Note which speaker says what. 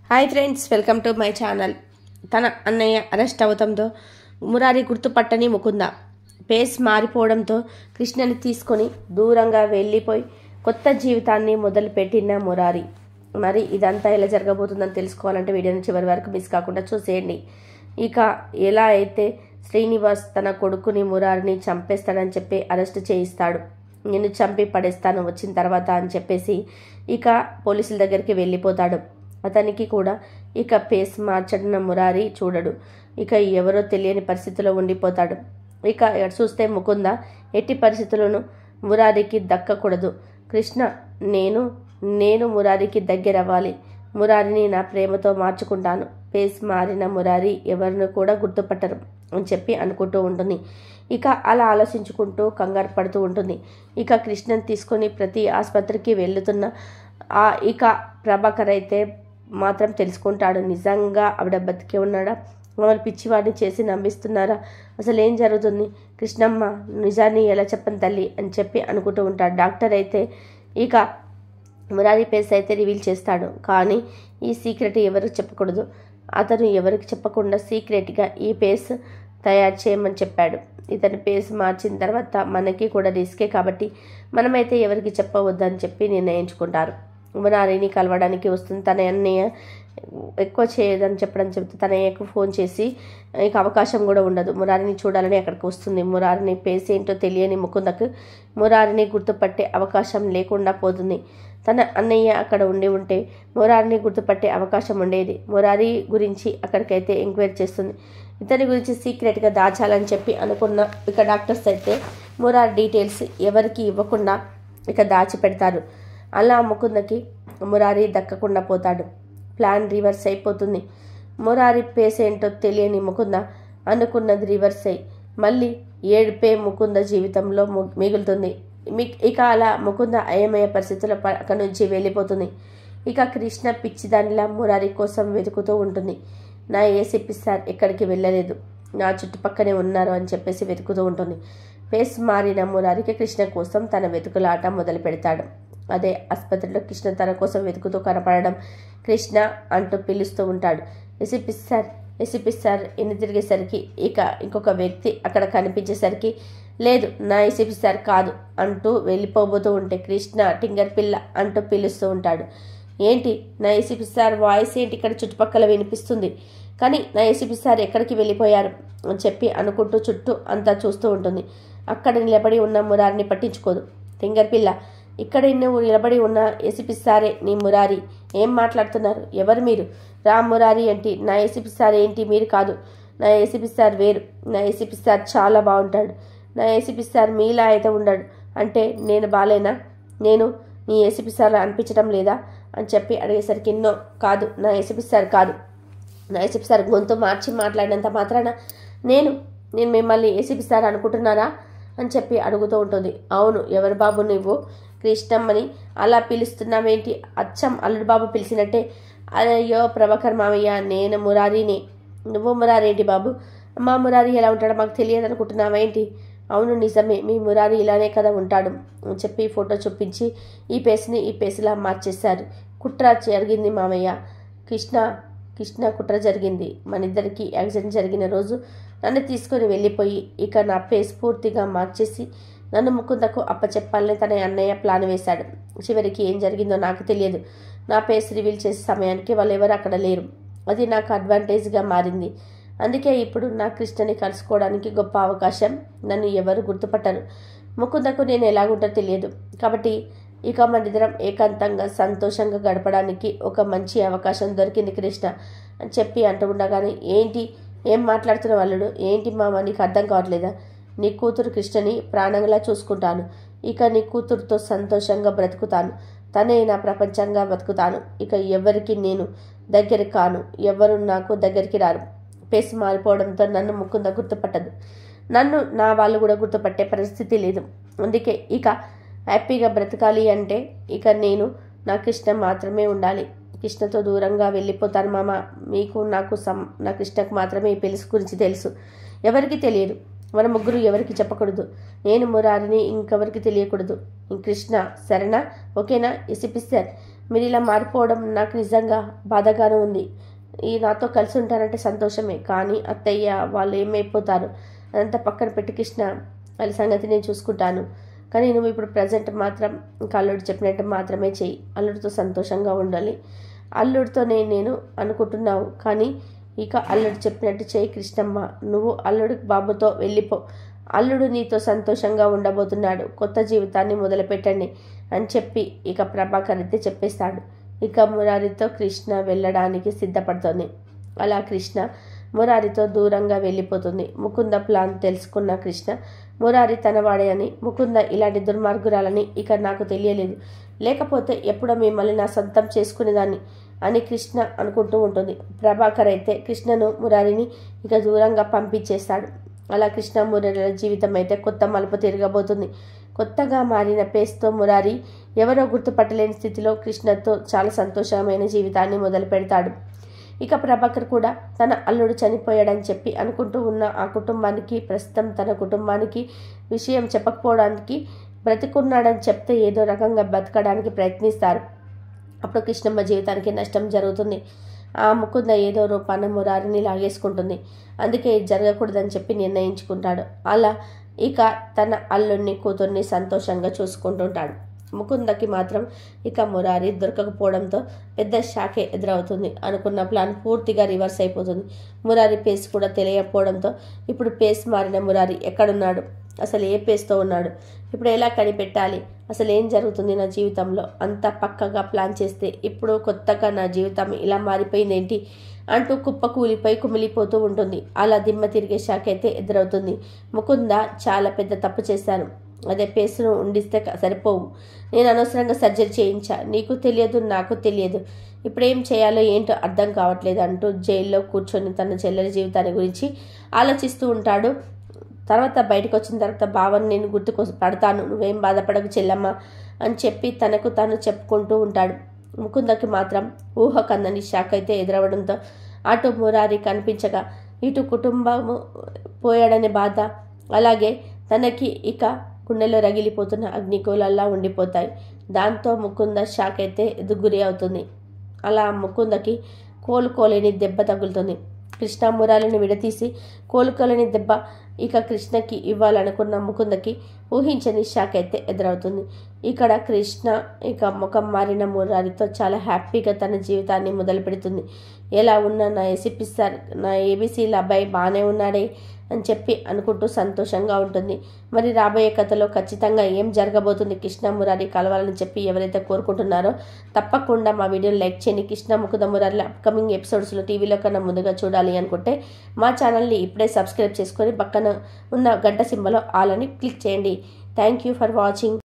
Speaker 1: hi friends welcome to my channel తన అన్నయ్య arrest అవడంతో మురారి గుర్తుపట్టని ముకుంద పేస్ మారిపోవడంతో కృష్ణని తీసుకొని దూరంగా వెళ్ళిపోయి కొత్త జీవితాన్ని మొదలుపెట్టిన మురారి మరి ఇదంతా ఎలా జరగబోతుందని తెలుసుకోవాలంటే వీడియోని చివరి వరకు మిస్ కాకుండా చూసేయండి ఇక ఎలా అయితే శ్రీనివాస్ తన కొడుకుని మురారిని చంపేస్తాడని చెప్పి అరెస్ట్ చేయిస్తాడు నిన్ను చంపి పడేస్తాను వచ్చిన తర్వాత అని చెప్పేసి ఇక పోలీసుల దగ్గరికి వెళ్ళిపోతాడు అతనికి కూడా ఇక పేస్ మార్చడిన మురారి చూడడు ఇక ఎవరో తెలియని పరిస్థితిలో ఉండిపోతాడు ఇక ఇక్కడ చూస్తే ముకుంద ఎట్టి పరిస్థితుల్లోనూ మురారికి దక్కకూడదు కృష్ణ నేను నేను మురారికి దగ్గరవ్వాలి మురారిని నా ప్రేమతో మార్చుకుంటాను పేస్ మారిన మురారి ఎవరిని కూడా గుర్తుపట్టరు అని చెప్పి అనుకుంటూ ఉంటుంది ఇక అలా ఆలోచించుకుంటూ కంగారు పడుతూ ఉంటుంది ఇక కృష్ణని తీసుకొని ప్రతి ఆసుపత్రికి వెళ్తున్న ఆ ఇక ప్రభాకర్ అయితే మాత్రం తెలుసుకుంటాడు నిజంగా ఆవిడ బతికే ఉన్నాడా మమ్మల్ని పిచ్చివాడిని చేసి నమ్మిస్తున్నారా అసలు ఏం జరుగుతుంది కృష్ణమ్మ నిజాన్ని ఎలా చెప్పని తల్లి అని చెప్పి అనుకుంటూ ఉంటాడు డాక్టర్ అయితే ఇక మురారి పేస్ అయితే రివీల్ చేస్తాడు కానీ ఈ సీక్రెట్ ఎవరికి చెప్పకూడదు అతను ఎవరికి చెప్పకుండా సీక్రెట్గా ఈ పేస్ తయారు చేయమని చెప్పాడు ఇతని పేస్ మార్చిన తర్వాత మనకి కూడా రిస్కే కాబట్టి మనమైతే ఎవరికి చెప్పవద్దని చెప్పి నిర్ణయించుకుంటారు మురారిని కలవడానికి వస్తుంది తన అన్నయ్య ఎక్కువ చేయదని చెప్పడం చెప్తే తన అయ్యకు ఫోన్ చేసి ఇక అవకాశం కూడా ఉండదు మురారిని చూడాలని అక్కడికి వస్తుంది మురారిని పేస్ ఏంటో తెలియని ముకుందకు మురారిని గుర్తుపట్టే అవకాశం లేకుండా పోతుంది తన అన్నయ్య అక్కడ ఉండి ఉంటే మురారిని గుర్తుపట్టే అవకాశం ఉండేది మురారి గురించి అక్కడికైతే ఎంక్వైరీ చేస్తుంది ఇతని గురించి సీక్రెట్గా దాచాలని చెప్పి అనుకున్న ఇక డాక్టర్స్ అయితే మురారి డీటెయిల్స్ ఎవరికి ఇవ్వకుండా ఇక దాచిపెడతారు అలా ముకుందకి మురారి దక్కకుండా పోతాడు ప్లాన్ రివర్స్ అయిపోతుంది మురారి పేస్ ఏంటో తెలియని ముకుంద అనుకున్నది రివర్స్ అయి మళ్ళీ ఏడుపే ముకుంద జీవితంలో ము- మిగులుతుంది మీ- ఇక అలా ముకుంద అయమయ పరిస్థితుల పక్క నుంచి వెళ్ళిపోతుంది ఇక కృష్ణ పిచ్చిదానిలా మురారి కోసం వెతుకుతూ ఉంటుంది నా ఏసీపీ సార్ ఎక్కడికి వెళ్ళలేదు నా చుట్టుపక్కనే ఉన్నారు అని చెప్పేసి వెతుకుతూ ఉంటుంది ఫేస్ మారిన మురారికి కృష్ణ కోసం తన వెతుకులాట మొదలు పెడతాడు అదే ఆసుపత్రిలో కృష్ణ తన కోసం వెతుకుతూ కనపడడం కృష్ణ అంటూ పిలుస్తూ ఉంటాడు ఎసిపి సార్ ఎసిపి సార్ ఎన్ని తిరిగేసరికి ఇక ఇంకొక వ్యక్తి అక్కడ కనిపించేసరికి లేదు నా ఎసిపి సార్ కాదు అంటూ వెళ్ళిపోబోతూ ఉంటే కృష్ణ టింగర్ పిల్ల అంటూ పిలుస్తూ ఉంటాడు ఏంటి నా ఏసీపీ సార్ వాయిస్ ఏంటి ఇక్కడ చుట్టుపక్కల వినిపిస్తుంది కానీ నా ఏసీపీ సార్ ఎక్కడికి వెళ్ళిపోయారు అని చెప్పి అనుకుంటూ చుట్టూ అంతా చూస్తూ ఉంటుంది అక్కడ నిలబడి ఉన్న మురారిని పట్టించుకోదు తింగర్ పిల్ల ఇక్కడ నువ్వు నిలబడి ఉన్న ఏసీపీ సారే నీ మురారి ఏం మాట్లాడుతున్నారు ఎవరు మీరు రామ్ మురారి ఏంటి నా ఏసీపీ సార్ ఏంటి మీరు కాదు నా ఏసీపీ సార్ వేరు నా ఏసీపీ సార్ చాలా బాగుంటాడు నా ఏసీపీ సార్ మీలా అయితే ఉండడు అంటే నేను బాలేనా నేను నీ ఏసీపీ సార్ అనిపించడం లేదా అని చెప్పి అడిగేసరికి నో కాదు నా ఏసీపీ సార్ కాదు నా ఏసీపీ సార్ గొంతు మార్చి మాట్లాడినంత మాత్రాన నేను నేను మిమ్మల్ని ఏసీపీ సార్ అనుకుంటున్నారా అని చెప్పి అడుగుతూ ఉంటుంది అవును ఎవరు బాబు నువ్వు కృష్ణమ్మని అలా పిలుస్తున్నావేంటి అచ్చం అల్లుడు బాబు పిలిచినట్టే అయ్యో ప్రభాకర్ మావయ్య నేను మురారిని నువ్వు మురారి ఏంటి బాబు మా మురారి ఎలా ఉంటాడో మాకు తెలియదు అనుకుంటున్నావేంటి అవును నిజమే మీ మురారి ఇలానే కదా ఉంటాడు అని చెప్పి ఫోటో చూపించి ఈ పేస్ని ఈ పేస్లా మార్చేశారు కుట్ర జరిగింది మామయ్య కృష్ణ కృష్ణ కుట్ర జరిగింది మన ఇద్దరికి యాక్సిడెంట్ జరిగిన రోజు నన్ను తీసుకొని వెళ్ళిపోయి ఇక నా పేస్ పూర్తిగా మార్చేసి నన్ను ముకుందకు అప్పచెప్పాలని తన అన్నయ్య ప్లాన్ వేశాడు చివరికి ఏం జరిగిందో నాకు తెలియదు నా పేస్ రివీల్ చేసే సమయానికి వాళ్ళు ఎవరు అక్కడ లేరు అది నాకు అడ్వాంటేజ్గా మారింది అందుకే ఇప్పుడు నా కృష్ణని కలుసుకోవడానికి గొప్ప అవకాశం నన్ను ఎవరు గుర్తుపట్టరు ముకుందకు నేను ఎలాగుంటో తెలియదు కాబట్టి ఇక మనిద్దరం ఏకాంతంగా సంతోషంగా గడపడానికి ఒక మంచి అవకాశం దొరికింది కృష్ణ అని చెప్పి అంటూ ఉండగానే ఏంటి ఏం మాట్లాడుతున్న వాళ్ళడు ఏంటి మామ నీకు అర్థం కావట్లేదా నీ కూతురు కృష్ణని ప్రాణంగా చూసుకుంటాను ఇక నీ కూతురుతో సంతోషంగా బ్రతుకుతాను తనే నా ప్రపంచంగా బతుకుతాను ఇక ఎవరికి నేను దగ్గర కాను ఎవరు నాకు దగ్గరికి రారు పేసి మారిపోవడంతో నన్ను ముకుంద గుర్తుపట్టదు నన్ను నా వాళ్ళు కూడా గుర్తుపట్టే పరిస్థితి లేదు అందుకే ఇక హ్యాపీగా బ్రతకాలి అంటే ఇక నేను నా కృష్ణ మాత్రమే ఉండాలి కృష్ణతో దూరంగా వెళ్ళిపోతాను మామ మీకు నాకు సం నా కృష్ణకు మాత్రమే ఈ పెళ్లి గురించి తెలుసు ఎవరికి తెలియదు మన ముగ్గురు ఎవరికి చెప్పకూడదు నేను మురారిని ఇంకెవరికి తెలియకూడదు కృష్ణ సరేనా ఓకేనా ఎసిపి సార్ మీరు ఇలా మారిపోవడం నాకు నిజంగా బాధగానే ఉంది ఈ నాతో కలిసి ఉంటారంటే సంతోషమే కానీ అత్తయ్య వాళ్ళు ఏమైపోతారు అదంతా పక్కన పెట్టి కృష్ణ వాళ్ళ సంగతి నేను చూసుకుంటాను కానీ నువ్వు ఇప్పుడు ప్రజెంట్ మాత్రం ఇంకా అల్లుడు చెప్పినట్టు మాత్రమే చెయ్యి అల్లుడితో సంతోషంగా ఉండాలి అల్లుడితోనే నేను అనుకుంటున్నావు కానీ ఇక అల్లుడు చెప్పినట్టు చేయి కృష్ణమ్మ నువ్వు అల్లుడు బాబుతో వెళ్ళిపో అల్లుడు నీతో సంతోషంగా ఉండబోతున్నాడు కొత్త జీవితాన్ని మొదలుపెట్టండి అని చెప్పి ఇక ప్రభాకర్ అయితే చెప్పేస్తాడు ఇక మురారితో కృష్ణ వెళ్ళడానికి సిద్ధపడుతోంది అలా కృష్ణ మురారితో దూరంగా వెళ్ళిపోతుంది ముకుంద ప్లాన్ తెలుసుకున్న కృష్ణ మురారి తనవాడే అని ముకుంద ఇలాంటి దుర్మార్గురాలని ఇక నాకు తెలియలేదు లేకపోతే ఎప్పుడో మిమ్మల్ని నా సొంతం చేసుకునేదాన్ని అని కృష్ణ అనుకుంటూ ఉంటుంది ప్రభాకర్ అయితే కృష్ణను మురారిని ఇక దూరంగా పంపించేస్తాడు అలా కృష్ణ మురారిల జీవితం అయితే కొత్త మలుపు తిరగబోతుంది కొత్తగా మారిన పేస్తో మురారి ఎవరో గుర్తుపట్టలేని స్థితిలో కృష్ణతో చాలా సంతోషమైన జీవితాన్ని మొదలు పెడతాడు ఇక ప్రభాకర్ కూడా తన అల్లుడు చనిపోయాడని చెప్పి అనుకుంటూ ఉన్న ఆ కుటుంబానికి ప్రస్తుతం తన కుటుంబానికి విషయం చెప్పకపోవడానికి బ్రతికున్నాడని చెప్తే ఏదో రకంగా బతకడానికి ప్రయత్నిస్తారు అప్పుడు కృష్ణమ్మ జీవితానికి నష్టం జరుగుతుంది ఆ ముకుంద ఏదో రూపాన మురారిని లాగేసుకుంటుంది అందుకే ఇది జరగకూడదని చెప్పి నిర్ణయించుకుంటాడు అలా ఇక తన అల్లుడిని కూతుర్ని సంతోషంగా చూసుకుంటుంటాడు ముకుందకి మాత్రం ఇక మురారి దొరకకపోవడంతో పెద్ద షాకే ఎదురవుతుంది అనుకున్న ప్లాన్ పూర్తిగా రివర్స్ అయిపోతుంది మురారి పేస్ కూడా తెలియకపోవడంతో ఇప్పుడు పేస్ మారిన మురారి ఎక్కడున్నాడు అసలు ఏ పేస్తో ఉన్నాడు ఇప్పుడు ఎలా కనిపెట్టాలి అసలు ఏం జరుగుతుంది నా జీవితంలో అంత పక్కగా ప్లాన్ చేస్తే ఇప్పుడు కొత్తగా నా జీవితం ఇలా మారిపోయింది ఏంటి అంటూ కుప్ప కూలిపోయి కుమిలిపోతూ ఉంటుంది అలా దిమ్మ తిరిగే షాక్ అయితే ఎదురవుతుంది ముకుంద చాలా పెద్ద తప్పు చేశాను అదే పేసును ఉండిస్తే సరిపోవు నేను అనవసరంగా సర్జరీ చేయించా నీకు తెలియదు నాకు తెలియదు ఇప్పుడు ఏం చేయాలో ఏంటో అర్థం కావట్లేదు అంటూ జైల్లో కూర్చొని తన చెల్లెలి జీవితాన్ని గురించి ఆలోచిస్తూ ఉంటాడు తర్వాత బయటకు వచ్చిన తర్వాత బావని నేను గుర్తుకు పడతాను నువ్వేం బాధపడకు చెల్లమ్మ అని చెప్పి తనకు తాను చెప్పుకుంటూ ఉంటాడు ముకుందకి మాత్రం ఊహ కందని షాక్ అయితే ఎదురవడంతో అటు మురారి కనిపించగా ఇటు కుటుంబము పోయాడనే బాధ అలాగే తనకి ఇక గుండెలో రగిలిపోతున్న అగ్నికోలల్లా ఉండిపోతాయి దాంతో ముకుంద షాక్ అయితే గురి అవుతుంది అలా ముకుందకి కోలుకోలేని దెబ్బ తగులుతుంది కృష్ణ మురాలిని విడతీసి కోలుకోలేని దెబ్బ ఇక కృష్ణకి ఇవ్వాలనుకున్న ముకుందకి ఊహించని షాక్ అయితే ఎదురవుతుంది ఇక్కడ కృష్ణ ఇక ముఖం మారిన మురారితో చాలా హ్యాపీగా తన జీవితాన్ని మొదలు పెడుతుంది ఎలా ఉన్నా నా ఎసిపి సార్ నా ఏబీసీల అబ్బాయి బాగానే ఉన్నాడే అని చెప్పి అనుకుంటూ సంతోషంగా ఉంటుంది మరి రాబోయే కథలో ఖచ్చితంగా ఏం జరగబోతుంది కృష్ణ మురారి కలవాలని చెప్పి ఎవరైతే కోరుకుంటున్నారో తప్పకుండా మా వీడియోని లైక్ చేయండి కృష్ణ ముకుద మురారి అప్కమింగ్ ఎపిసోడ్స్లో టీవీలో కన్నా ముందుగా చూడాలి అనుకుంటే మా ఛానల్ని ఇప్పుడే సబ్స్క్రైబ్ చేసుకొని పక్కన ఉన్న గంట సింబలో ఆల్ అని క్లిక్ చేయండి థ్యాంక్ యూ ఫర్ వాచింగ్